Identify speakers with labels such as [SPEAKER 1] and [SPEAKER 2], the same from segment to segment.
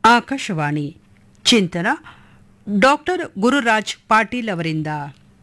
[SPEAKER 1] ಆಕಾಶವಾಣಿ ಚಿಂತನ ಡಾಕ್ಟರ್ ಗುರುರಾಜ್ ಪಾಟೀಲ್ ಅವರಿಂದ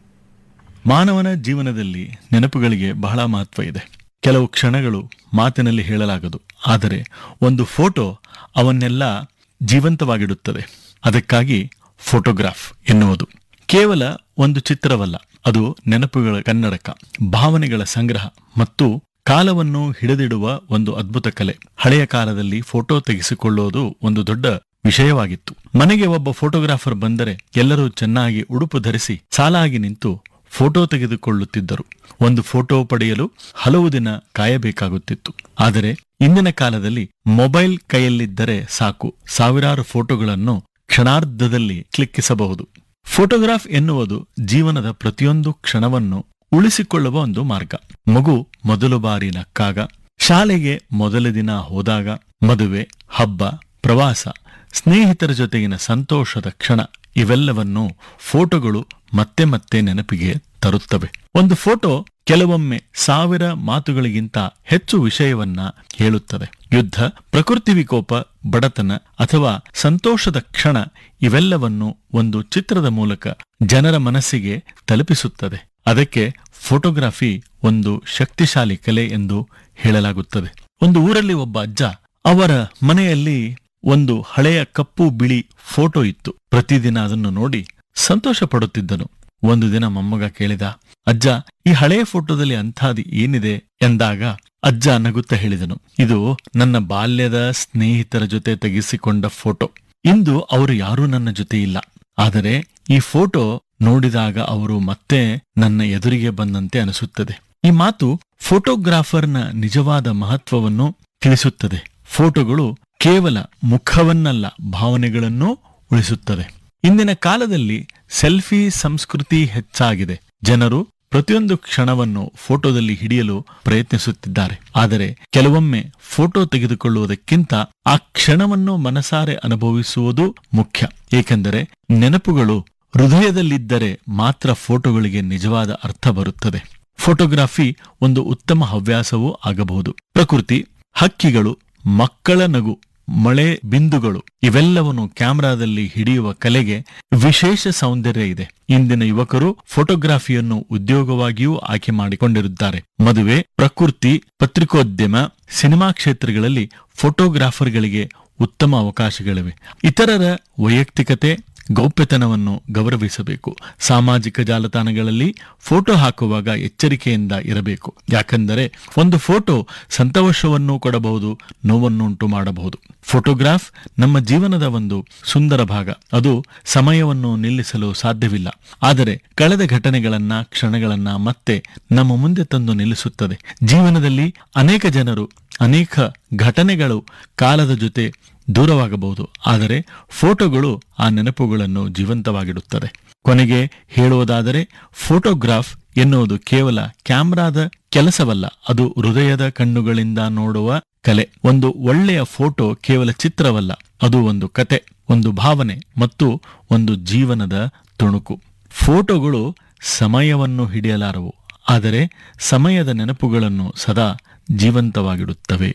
[SPEAKER 2] ಮಾನವನ ಜೀವನದಲ್ಲಿ ನೆನಪುಗಳಿಗೆ ಬಹಳ ಮಹತ್ವ ಇದೆ ಕೆಲವು ಕ್ಷಣಗಳು ಮಾತಿನಲ್ಲಿ ಹೇಳಲಾಗದು ಆದರೆ ಒಂದು ಫೋಟೋ ಅವನ್ನೆಲ್ಲ ಜೀವಂತವಾಗಿಡುತ್ತದೆ ಅದಕ್ಕಾಗಿ ಫೋಟೋಗ್ರಾಫ್ ಎನ್ನುವುದು ಕೇವಲ ಒಂದು ಚಿತ್ರವಲ್ಲ ಅದು ನೆನಪುಗಳ ಕನ್ನಡಕ ಭಾವನೆಗಳ ಸಂಗ್ರಹ ಮತ್ತು ಕಾಲವನ್ನು ಹಿಡಿದಿಡುವ ಒಂದು ಅದ್ಭುತ ಕಲೆ ಹಳೆಯ ಕಾಲದಲ್ಲಿ ಫೋಟೋ ತೆಗೆಸಿಕೊಳ್ಳುವುದು ಒಂದು ದೊಡ್ಡ ವಿಷಯವಾಗಿತ್ತು ಮನೆಗೆ ಒಬ್ಬ ಫೋಟೋಗ್ರಾಫರ್ ಬಂದರೆ ಎಲ್ಲರೂ ಚೆನ್ನಾಗಿ ಉಡುಪು ಧರಿಸಿ ಸಾಲಾಗಿ ನಿಂತು ಫೋಟೋ ತೆಗೆದುಕೊಳ್ಳುತ್ತಿದ್ದರು ಒಂದು ಫೋಟೋ ಪಡೆಯಲು ಹಲವು ದಿನ ಕಾಯಬೇಕಾಗುತ್ತಿತ್ತು ಆದರೆ ಇಂದಿನ ಕಾಲದಲ್ಲಿ ಮೊಬೈಲ್ ಕೈಯಲ್ಲಿದ್ದರೆ ಸಾಕು ಸಾವಿರಾರು ಫೋಟೋಗಳನ್ನು ಕ್ಷಣಾರ್ಧದಲ್ಲಿ ಕ್ಲಿಕ್ಕಿಸಬಹುದು ಫೋಟೋಗ್ರಾಫ್ ಎನ್ನುವುದು ಜೀವನದ ಪ್ರತಿಯೊಂದು ಕ್ಷಣವನ್ನು ಉಳಿಸಿಕೊಳ್ಳುವ ಒಂದು ಮಾರ್ಗ ಮಗು ಮೊದಲು ಬಾರಿ ನಕ್ಕಾಗ ಶಾಲೆಗೆ ಮೊದಲ ದಿನ ಹೋದಾಗ ಮದುವೆ ಹಬ್ಬ ಪ್ರವಾಸ ಸ್ನೇಹಿತರ ಜೊತೆಗಿನ ಸಂತೋಷದ ಕ್ಷಣ ಇವೆಲ್ಲವನ್ನು ಫೋಟೋಗಳು ಮತ್ತೆ ಮತ್ತೆ ನೆನಪಿಗೆ ತರುತ್ತವೆ ಒಂದು ಫೋಟೋ ಕೆಲವೊಮ್ಮೆ ಸಾವಿರ ಮಾತುಗಳಿಗಿಂತ ಹೆಚ್ಚು ವಿಷಯವನ್ನ ಹೇಳುತ್ತದೆ ಯುದ್ಧ ಪ್ರಕೃತಿ ವಿಕೋಪ ಬಡತನ ಅಥವಾ ಸಂತೋಷದ ಕ್ಷಣ ಇವೆಲ್ಲವನ್ನು ಒಂದು ಚಿತ್ರದ ಮೂಲಕ ಜನರ ಮನಸ್ಸಿಗೆ ತಲುಪಿಸುತ್ತದೆ ಅದಕ್ಕೆ ಫೋಟೋಗ್ರಫಿ ಒಂದು ಶಕ್ತಿಶಾಲಿ ಕಲೆ ಎಂದು ಹೇಳಲಾಗುತ್ತದೆ ಒಂದು ಊರಲ್ಲಿ ಒಬ್ಬ ಅಜ್ಜ ಅವರ ಮನೆಯಲ್ಲಿ ಒಂದು ಹಳೆಯ ಕಪ್ಪು ಬಿಳಿ ಫೋಟೋ ಇತ್ತು ಪ್ರತಿದಿನ ಅದನ್ನು ನೋಡಿ ಸಂತೋಷ ಪಡುತ್ತಿದ್ದನು ಒಂದು ದಿನ ಮೊಮ್ಮಗ ಕೇಳಿದ ಅಜ್ಜ ಈ ಹಳೆಯ ಫೋಟೋದಲ್ಲಿ ಅಂಥದ್ದು ಏನಿದೆ ಎಂದಾಗ ಅಜ್ಜ ನಗುತ್ತಾ ಹೇಳಿದನು ಇದು ನನ್ನ ಬಾಲ್ಯದ ಸ್ನೇಹಿತರ ಜೊತೆ ತೆಗೆಸಿಕೊಂಡ ಫೋಟೋ ಇಂದು ಅವರು ಯಾರೂ ನನ್ನ ಜೊತೆ ಇಲ್ಲ ಆದರೆ ಈ ಫೋಟೋ ನೋಡಿದಾಗ ಅವರು ಮತ್ತೆ ನನ್ನ ಎದುರಿಗೆ ಬಂದಂತೆ ಅನಿಸುತ್ತದೆ ಈ ಮಾತು ಫೋಟೋಗ್ರಾಫರ್ನ ನಿಜವಾದ ಮಹತ್ವವನ್ನು ತಿಳಿಸುತ್ತದೆ ಫೋಟೋಗಳು ಕೇವಲ ಮುಖವನ್ನಲ್ಲ ಭಾವನೆಗಳನ್ನೂ ಉಳಿಸುತ್ತದೆ ಇಂದಿನ ಕಾಲದಲ್ಲಿ ಸೆಲ್ಫಿ ಸಂಸ್ಕೃತಿ ಹೆಚ್ಚಾಗಿದೆ ಜನರು ಪ್ರತಿಯೊಂದು ಕ್ಷಣವನ್ನು ಫೋಟೋದಲ್ಲಿ ಹಿಡಿಯಲು ಪ್ರಯತ್ನಿಸುತ್ತಿದ್ದಾರೆ ಆದರೆ ಕೆಲವೊಮ್ಮೆ ಫೋಟೋ ತೆಗೆದುಕೊಳ್ಳುವುದಕ್ಕಿಂತ ಆ ಕ್ಷಣವನ್ನು ಮನಸಾರೆ ಅನುಭವಿಸುವುದು ಮುಖ್ಯ ಏಕೆಂದರೆ ನೆನಪುಗಳು ಹೃದಯದಲ್ಲಿದ್ದರೆ ಮಾತ್ರ ಫೋಟೋಗಳಿಗೆ ನಿಜವಾದ ಅರ್ಥ ಬರುತ್ತದೆ ಫೋಟೋಗ್ರಫಿ ಒಂದು ಉತ್ತಮ ಹವ್ಯಾಸವೂ ಆಗಬಹುದು ಪ್ರಕೃತಿ ಹಕ್ಕಿಗಳು ಮಕ್ಕಳ ನಗು ಮಳೆ ಬಿಂದುಗಳು ಇವೆಲ್ಲವನ್ನು ಕ್ಯಾಮೆರಾದಲ್ಲಿ ಹಿಡಿಯುವ ಕಲೆಗೆ ವಿಶೇಷ ಸೌಂದರ್ಯ ಇದೆ ಇಂದಿನ ಯುವಕರು ಫೋಟೋಗ್ರಫಿಯನ್ನು ಉದ್ಯೋಗವಾಗಿಯೂ ಆಯ್ಕೆ ಮಾಡಿಕೊಂಡಿರುತ್ತಾರೆ ಮದುವೆ ಪ್ರಕೃತಿ ಪತ್ರಿಕೋದ್ಯಮ ಸಿನಿಮಾ ಕ್ಷೇತ್ರಗಳಲ್ಲಿ ಫೋಟೋಗ್ರಾಫರ್ಗಳಿಗೆ ಉತ್ತಮ ಅವಕಾಶಗಳಿವೆ ಇತರರ ವೈಯಕ್ತಿಕತೆ ಗೌಪ್ಯತನವನ್ನು ಗೌರವಿಸಬೇಕು ಸಾಮಾಜಿಕ ಜಾಲತಾಣಗಳಲ್ಲಿ ಫೋಟೋ ಹಾಕುವಾಗ ಎಚ್ಚರಿಕೆಯಿಂದ ಇರಬೇಕು ಯಾಕೆಂದರೆ ಒಂದು ಫೋಟೋ ಸಂತೋಷವನ್ನು ಕೊಡಬಹುದು ನೋವನ್ನುಂಟು ಮಾಡಬಹುದು ಫೋಟೋಗ್ರಾಫ್ ನಮ್ಮ ಜೀವನದ ಒಂದು ಸುಂದರ ಭಾಗ ಅದು ಸಮಯವನ್ನು ನಿಲ್ಲಿಸಲು ಸಾಧ್ಯವಿಲ್ಲ ಆದರೆ ಕಳೆದ ಘಟನೆಗಳನ್ನ ಕ್ಷಣಗಳನ್ನ ಮತ್ತೆ ನಮ್ಮ ಮುಂದೆ ತಂದು ನಿಲ್ಲಿಸುತ್ತದೆ ಜೀವನದಲ್ಲಿ ಅನೇಕ ಜನರು ಅನೇಕ ಘಟನೆಗಳು ಕಾಲದ ಜೊತೆ ದೂರವಾಗಬಹುದು ಆದರೆ ಫೋಟೋಗಳು ಆ ನೆನಪುಗಳನ್ನು ಜೀವಂತವಾಗಿಡುತ್ತದೆ ಕೊನೆಗೆ ಹೇಳುವುದಾದರೆ ಫೋಟೋಗ್ರಾಫ್ ಎನ್ನುವುದು ಕೇವಲ ಕ್ಯಾಮ್ರಾದ ಕೆಲಸವಲ್ಲ ಅದು ಹೃದಯದ ಕಣ್ಣುಗಳಿಂದ ನೋಡುವ ಕಲೆ ಒಂದು ಒಳ್ಳೆಯ ಫೋಟೋ ಕೇವಲ ಚಿತ್ರವಲ್ಲ ಅದು ಒಂದು ಕತೆ ಒಂದು ಭಾವನೆ ಮತ್ತು ಒಂದು ಜೀವನದ ತುಣುಕು ಫೋಟೋಗಳು ಸಮಯವನ್ನು ಹಿಡಿಯಲಾರವು ಆದರೆ ಸಮಯದ ನೆನಪುಗಳನ್ನು ಸದಾ ಜೀವಂತವಾಗಿಡುತ್ತವೆ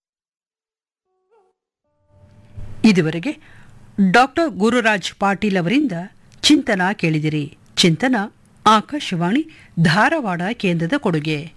[SPEAKER 1] ಇದುವರೆಗೆ ಡಾಕ್ಟರ್ ಗುರುರಾಜ್ ಪಾಟೀಲ್ ಅವರಿಂದ ಚಿಂತನ ಕೇಳಿದಿರಿ ಚಿಂತನ ಆಕಾಶವಾಣಿ ಧಾರವಾಡ ಕೇಂದ್ರದ ಕೊಡುಗೆ